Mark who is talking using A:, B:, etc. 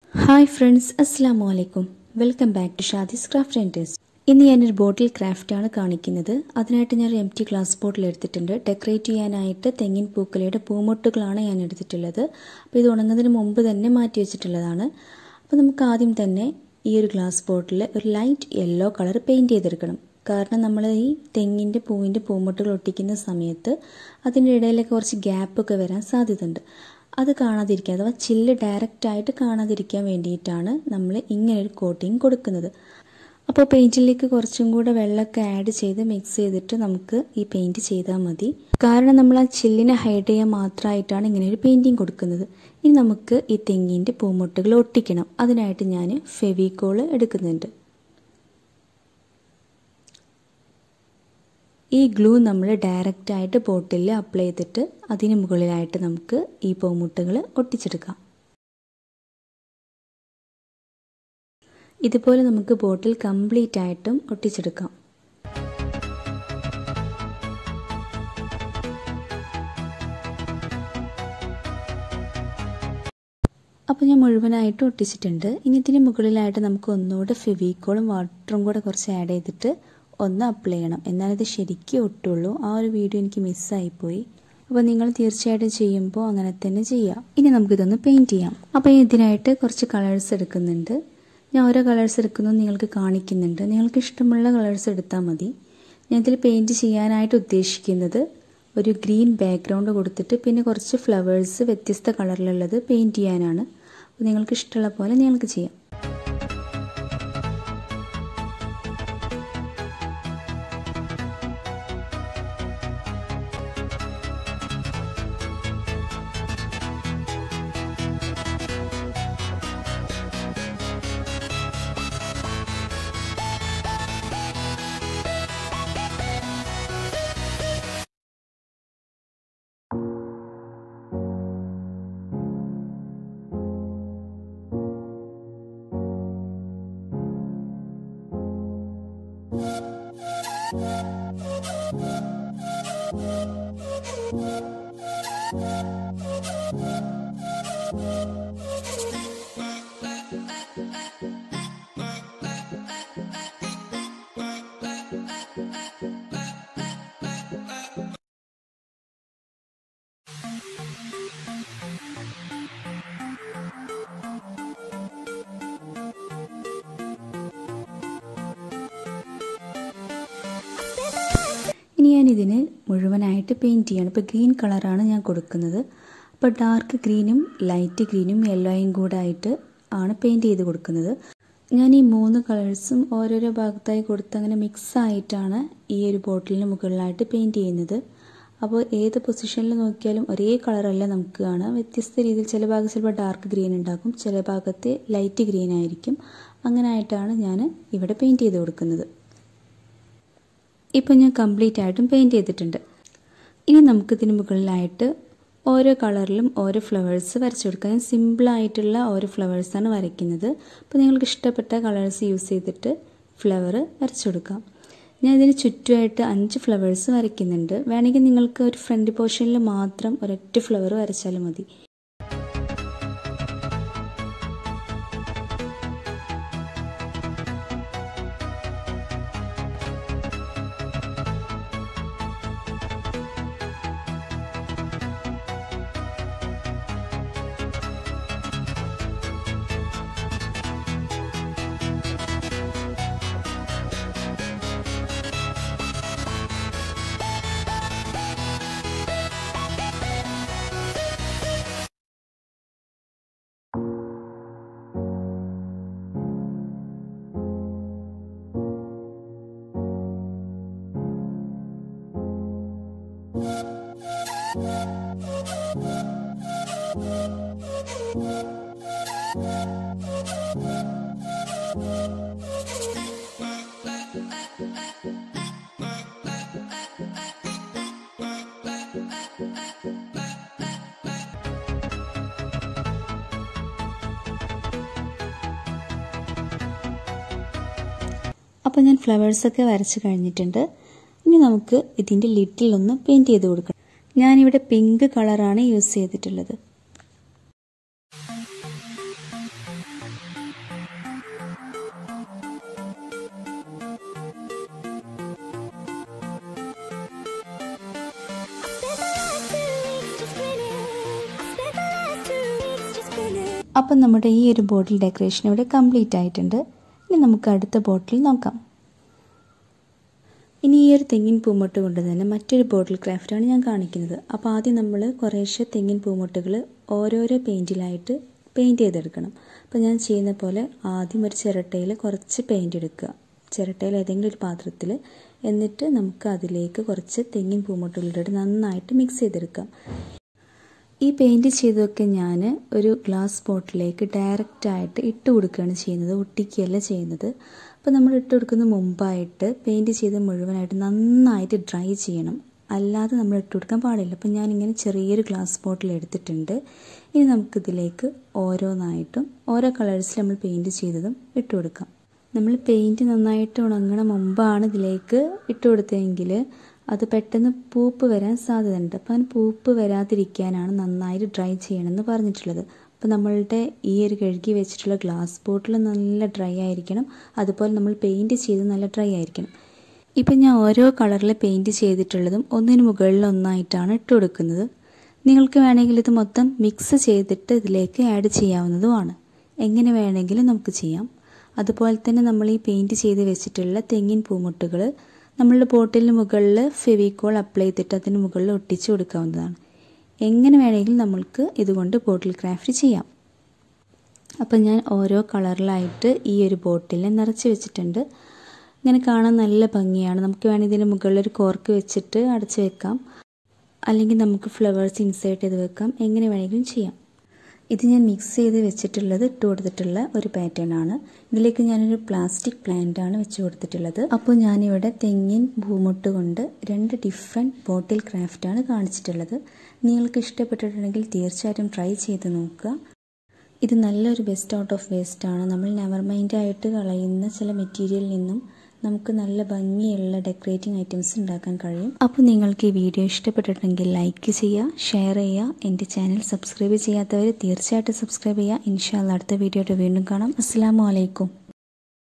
A: hi friends അസ്സാം വലൈക്കും welcome back to Shadi's craft and taste ഇന്ന് ഞാനൊരു ബോട്ടിൽ ക്രാഫ്റ്റാണ് കാണിക്കുന്നത് അതിനായിട്ട് ഞാൻ എം ടി ഗ്ലാസ് ബോട്ടിൽ എടുത്തിട്ടുണ്ട് ഡെക്കറേറ്റ് ചെയ്യാനായിട്ട് തെങ്ങിൻ പൂക്കളയുടെ പൂമൊട്ടുകളാണ് ഞാൻ എടുത്തിട്ടുള്ളത് അപ്പോൾ ഇത് ഉണങ്ങുന്നതിന് മുമ്പ് തന്നെ മാറ്റി വെച്ചിട്ടുള്ളതാണ് അപ്പോൾ നമുക്ക് ആദ്യം തന്നെ ഈ ഒരു ഗ്ലാസ് ബോട്ടിൽ ഒരു ലൈറ്റ് യെല്ലോ കളർ പെയിൻറ്റ് ചെയ്തെടുക്കണം കാരണം നമ്മൾ ഈ തെങ്ങിൻ്റെ പൂവിൻ്റെ പൂമൊട്ടുകൾ ഒട്ടിക്കുന്ന സമയത്ത് അതിൻ്റെ ഇടയിലൊക്കെ കുറച്ച് ഗ്യാപ്പൊക്കെ വരാൻ സാധ്യതയുണ്ട് അത് കാണാതിരിക്കാൻ അഥവാ ചില്ല് ഡയറക്റ്റായിട്ട് കാണാതിരിക്കാൻ വേണ്ടിയിട്ടാണ് നമ്മൾ ഇങ്ങനെ ഒരു കോട്ടിങ് കൊടുക്കുന്നത് അപ്പോൾ പെയിൻറ്റിലേക്ക് കുറച്ചും കൂടെ വെള്ളമൊക്കെ ആഡ് ചെയ്ത് മിക്സ് ചെയ്തിട്ട് നമുക്ക് ഈ പെയിൻറ്റ് ചെയ്താൽ മതി കാരണം നമ്മൾ ആ ചില്ലിനെ ഹൈഡ് ചെയ്യാൻ മാത്രമായിട്ടാണ് ഇങ്ങനെ ഒരു പെയിൻറ്റിങ് കൊടുക്കുന്നത് ഇനി നമുക്ക് ഈ തെങ്ങിൻ്റെ പൂമൊട്ടുകൾ ഒട്ടിക്കണം അതിനായിട്ട് ഞാൻ ഫെവിക്കോൾ എടുക്കുന്നുണ്ട് ഈ ഗ്ലൂ നമ്മൾ ഡയറക്റ്റായിട്ട് ബോട്ടിൽ അപ്ലൈ ചെയ്തിട്ട് അതിന് മുകളിലായിട്ട് നമുക്ക് ഈ പൂമുട്ടുകൾ ഒട്ടിച്ചെടുക്കാം ഇതുപോലെ നമുക്ക് ബോട്ടിൽ കംപ്ലീറ്റ് ആയിട്ടും ഒട്ടിച്ചെടുക്കാം അപ്പോൾ ഞാൻ മുഴുവനായിട്ട് ഒട്ടിച്ചിട്ടുണ്ട് ഇനി ഇതിന് മുകളിലായിട്ട് നമുക്ക് ഒന്നുകൂടെ ഫെവിക്കോളും വാട്ടറും കൂടെ കുറച്ച് ആഡ് ചെയ്തിട്ട് ഒന്ന് അപ്ലൈ ചെയ്യണം എന്നാലത് ശരിക്കും ഒട്ടുള്ളൂ ആ ഒരു വീഡിയോ എനിക്ക് മിസ്സായിപ്പോയി അപ്പോൾ നിങ്ങൾ തീർച്ചയായിട്ടും ചെയ്യുമ്പോൾ അങ്ങനെ തന്നെ ചെയ്യാം ഇനി നമുക്കിതൊന്ന് പെയിൻറ്റ് ചെയ്യാം അപ്പോൾ ഇതിനായിട്ട് കുറച്ച് കളേഴ്സ് എടുക്കുന്നുണ്ട് ഞാൻ ഓരോ കളേഴ്സ് എടുക്കുന്നത് നിങ്ങൾക്ക് കാണിക്കുന്നുണ്ട് നിങ്ങൾക്ക് ഇഷ്ടമുള്ള കളേഴ്സ് എടുത്താൽ മതി ഞാൻ ഇതിൽ പെയിൻറ്റ് ചെയ്യാനായിട്ട് ഉദ്ദേശിക്കുന്നത് ഒരു ഗ്രീൻ ബാക്ക്ഗ്രൗണ്ട് കൊടുത്തിട്ട് പിന്നെ കുറച്ച് ഫ്ലവേഴ്സ് വ്യത്യസ്ത കളറിലുള്ളത് പെയിൻറ്റ് ചെയ്യാനാണ് അപ്പോൾ നിങ്ങൾക്ക് ഇഷ്ടമുള്ള പോലെ നിങ്ങൾക്ക് ചെയ്യാം ഇനി ഞാൻ ഇതിന് മുഴുവനായിട്ട് പെയിൻറ്റ് ചെയ്യണം ഇപ്പോൾ ഗ്രീൻ കളറാണ് ഞാൻ കൊടുക്കുന്നത് അപ്പോൾ ഡാർക്ക് ഗ്രീനും ലൈറ്റ് ഗ്രീനും യെല്ലോയും കൂടെ ആയിട്ട് ആണ് പെയിൻറ്റ് ചെയ്ത് കൊടുക്കുന്നത് ഞാൻ ഈ മൂന്ന് കളേഴ്സും ഓരോരോ ഭാഗത്തായി കൊടുത്ത് അങ്ങനെ മിക്സ് ആയിട്ടാണ് ഈ ഒരു ബോട്ടിലിന് മുകളിലായിട്ട് പെയിൻറ്റ് ചെയ്യുന്നത് അപ്പോൾ ഏത് പൊസിഷനിൽ നോക്കിയാലും ഒരേ കളറല്ല നമുക്ക് കാണാം വ്യത്യസ്ത രീതിയിൽ ചില ഭാഗത്ത് ചിലപ്പോൾ ഡാർക്ക് ഗ്രീൻ ഉണ്ടാക്കും ചില ഭാഗത്ത് ലൈറ്റ് ഗ്രീൻ ആയിരിക്കും അങ്ങനെ ആയിട്ടാണ് ഞാൻ ഇവിടെ പെയിൻറ്റ് ചെയ്ത് കൊടുക്കുന്നത് ഇപ്പം ഞാൻ കംപ്ലീറ്റ് ആയിട്ടും പെയിൻറ്റ് ചെയ്തിട്ടുണ്ട് ഇനി നമുക്ക് ഇതിന് മുകളിലായിട്ട് ഓരോ കളറിലും ഓരോ ഫ്ലവേഴ്സ് വരച്ചു കൊടുക്കാം ഞാൻ സിമ്പിളായിട്ടുള്ള ഓരോ ഫ്ലവേഴ്സാണ് വരയ്ക്കുന്നത് അപ്പോൾ നിങ്ങൾക്ക് ഇഷ്ടപ്പെട്ട കളേഴ്സ് യൂസ് ചെയ്തിട്ട് ഫ്ലവർ വരച്ചു കൊടുക്കാം ഞാൻ ഇതിന് ചുറ്റുമായിട്ട് അഞ്ച് ഫ്ലവേഴ്സ് വരയ്ക്കുന്നുണ്ട് വേണമെങ്കിൽ നിങ്ങൾക്ക് ഒരു ഫ്രണ്ട് പോർഷനിൽ മാത്രം ഒരൊറ്റ ഫ്ലവർ വരച്ചാലും മതി അപ്പോൾ ഞാൻ ഫ്ലവേഴ്സൊക്കെ വരച്ച് കഴിഞ്ഞിട്ടുണ്ട് ഇനി നമുക്ക് ഇതിൻ്റെ ലിറ്റിലൊന്ന് പെയിൻറ്റ് ചെയ്ത് കൊടുക്കണം ഞാനിവിടെ പിങ്ക് കളറാണ് യൂസ് ചെയ്തിട്ടുള്ളത് അപ്പം നമ്മുടെ ഈ ഒരു ബോട്ടിൽ ഡെക്കറേഷൻ ഇവിടെ കംപ്ലീറ്റ് ആയിട്ടുണ്ട് ഇനി നമുക്ക് അടുത്ത ബോട്ടിൽ നോക്കാം ഇനി ഈ ഒരു തെങ്ങിൻ പൂമൊട്ട് കൊണ്ട് തന്നെ മറ്റൊരു ബോട്ടിൽ ക്രാഫ്റ്റാണ് ഞാൻ കാണിക്കുന്നത് അപ്പോൾ ആദ്യം നമ്മൾ കുറേശ്ശെ തെങ്ങിൻ പൂമൊട്ടുകൾ ഓരോരോ പെയിൻറ്റിലായിട്ട് പെയിൻറ്റ് ചെയ്തെടുക്കണം അപ്പോൾ ഞാൻ ചെയ്യുന്ന പോലെ ആദ്യം ഒരു ചിരട്ടയിൽ കുറച്ച് പെയിൻറ്റ് എടുക്കുക ചിരട്ടയിൽ ഏതെങ്കിലും ഒരു പാത്രത്തിൽ എന്നിട്ട് നമുക്ക് അതിലേക്ക് കുറച്ച് തെങ്ങിൻ പൂമൊട്ടുകളിട്ട് നന്നായിട്ട് മിക്സ് ചെയ്തെടുക്കാം ഈ പെയിൻറ്റ് ചെയ്തൊക്കെ ഞാൻ ഒരു ഗ്ലാസ് ബോട്ടിലേക്ക് ഡയറക്റ്റായിട്ട് ഇട്ട് കൊടുക്കുകയാണ് ചെയ്യുന്നത് ഒട്ടിക്കുകയല്ല ചെയ്യുന്നത് അപ്പോൾ നമ്മൾ ഇട്ട് കൊടുക്കുന്ന മുമ്പായിട്ട് പെയിൻറ്റ് ചെയ്ത് മുഴുവനായിട്ട് നന്നായിട്ട് ഡ്രൈ ചെയ്യണം അല്ലാതെ നമ്മൾ ഇട്ട് കൊടുക്കാൻ പാടില്ല അപ്പോൾ ഞാനിങ്ങനെ ചെറിയൊരു ഗ്ലാസ് ബോട്ടിൽ എടുത്തിട്ടുണ്ട് ഇനി നമുക്കിതിലേക്ക് ഓരോന്നായിട്ടും ഓരോ കളേഴ്സിൽ നമ്മൾ പെയിൻറ്റ് ചെയ്തതും ഇട്ട് കൊടുക്കാം നമ്മൾ പെയിൻറ്റ് നന്നായിട്ട് ഉണങ്ങണ മുമ്പാണ് ഇതിലേക്ക് ഇട്ട് കൊടുത്തതെങ്കിൽ അത് പെട്ടെന്ന് പൂപ്പ് വരാൻ സാധ്യതയുണ്ട് അപ്പോൾ അതിന് പൂപ്പ് വരാതിരിക്കാനാണ് നന്നായിട്ട് ഡ്രൈ ചെയ്യണമെന്ന് പറഞ്ഞിട്ടുള്ളത് അപ്പോൾ നമ്മളുടെ ഈ ഒരു കഴുകി വെച്ചിട്ടുള്ള ഗ്ലാസ് ബോട്ടിൽ നല്ല ഡ്രൈ ആയിരിക്കണം അതുപോലെ നമ്മൾ പെയിൻറ്റ് ചെയ്ത് നല്ല ഡ്രൈ ആയിരിക്കണം ഇപ്പം ഞാൻ ഓരോ കളറിൽ പെയിൻറ്റ് ചെയ്തിട്ടുള്ളതും ഒന്നിന് മുകളിൽ ഒന്നായിട്ടാണ് ഇട്ട് കൊടുക്കുന്നത് നിങ്ങൾക്ക് വേണമെങ്കിൽ ഇത് മൊത്തം മിക്സ് ചെയ്തിട്ട് ഇതിലേക്ക് ആഡ് ചെയ്യാവുന്നതുമാണ് എങ്ങനെ വേണമെങ്കിലും നമുക്ക് ചെയ്യാം അതുപോലെ തന്നെ നമ്മൾ ഈ പെയിൻറ്റ് ചെയ്ത് വെച്ചിട്ടുള്ള തെങ്ങിൻ പൂമുട്ടുകൾ നമ്മളുടെ ബോട്ടിലിന് മുകളിൽ ഫെവിക്കോൾ അപ്ലൈ ചെയ്തിട്ട് അതിന് മുകളിൽ ഒട്ടിച്ച് കൊടുക്കാവുന്നതാണ് എങ്ങനെ വേണമെങ്കിലും നമ്മൾക്ക് ഇതുകൊണ്ട് ബോട്ടിൽ ക്രാഫ്റ്റ് ചെയ്യാം അപ്പം ഞാൻ ഓരോ കളറിലായിട്ട് ഈ ഒരു ബോട്ടിൽ നിറച്ച് വെച്ചിട്ടുണ്ട് ഇങ്ങനെ കാണാൻ നല്ല ഭംഗിയാണ് നമുക്ക് വേണമെങ്കിൽ ഇതിന് മുകളിൽ ഒരു കോർക്ക് വെച്ചിട്ട് അടച്ച് വെക്കാം അല്ലെങ്കിൽ നമുക്ക് ഫ്ലവേഴ്സ് ഇൻസേർട്ട് ചെയ്ത് വെക്കാം എങ്ങനെ വേണമെങ്കിലും ചെയ്യാം ഇത് ഞാൻ മിക്സ് ചെയ്ത് വെച്ചിട്ടുള്ളത് ഇട്ട് കൊടുത്തിട്ടുള്ള ഒരു പാറ്റേൺ ആണ് ഇതിലേക്ക് ഞാനൊരു പ്ലാസ്റ്റിക് പ്ലാന്റ് ആണ് വെച്ച് കൊടുത്തിട്ടുള്ളത് അപ്പോൾ ഞാനിവിടെ തെങ്ങിൻ ഭൂമുട്ട് കൊണ്ട് രണ്ട് ഡിഫറെൻറ്റ് ബോട്ടിൽ ക്രാഫ്റ്റാണ് കാണിച്ചിട്ടുള്ളത് നിങ്ങൾക്ക് ഇഷ്ടപ്പെട്ടിട്ടുണ്ടെങ്കിൽ തീർച്ചയായിട്ടും ട്രൈ ചെയ്ത് നോക്കുക ഇത് നല്ലൊരു ബെസ്റ്റ് ഔട്ട് ഓഫ് വേസ്റ്റ് ആണ് നമ്മൾ നെവർ മൈൻഡായിട്ട് കളയുന്ന ചില മെറ്റീരിയലിൽ നിന്നും നമുക്ക് നല്ല ഭംഗിയുള്ള ഡെക്കറേറ്റിംഗ് ഐറ്റംസ് ഉണ്ടാക്കാൻ കഴിയും അപ്പോൾ നിങ്ങൾക്ക് ഈ വീഡിയോ ഇഷ്ടപ്പെട്ടിട്ടുണ്ടെങ്കിൽ ലൈക്ക് ചെയ്യുക ഷെയർ ചെയ്യുക എൻ്റെ ചാനൽ സബ്സ്ക്രൈബ് ചെയ്യാത്തവർ തീർച്ചയായിട്ടും സബ്സ്ക്രൈബ് ചെയ്യുക ഇൻഷാല്ല അടുത്ത വീഡിയോയുടെ വീണ്ടും കാണാം അസ്സാം വലൈക്കും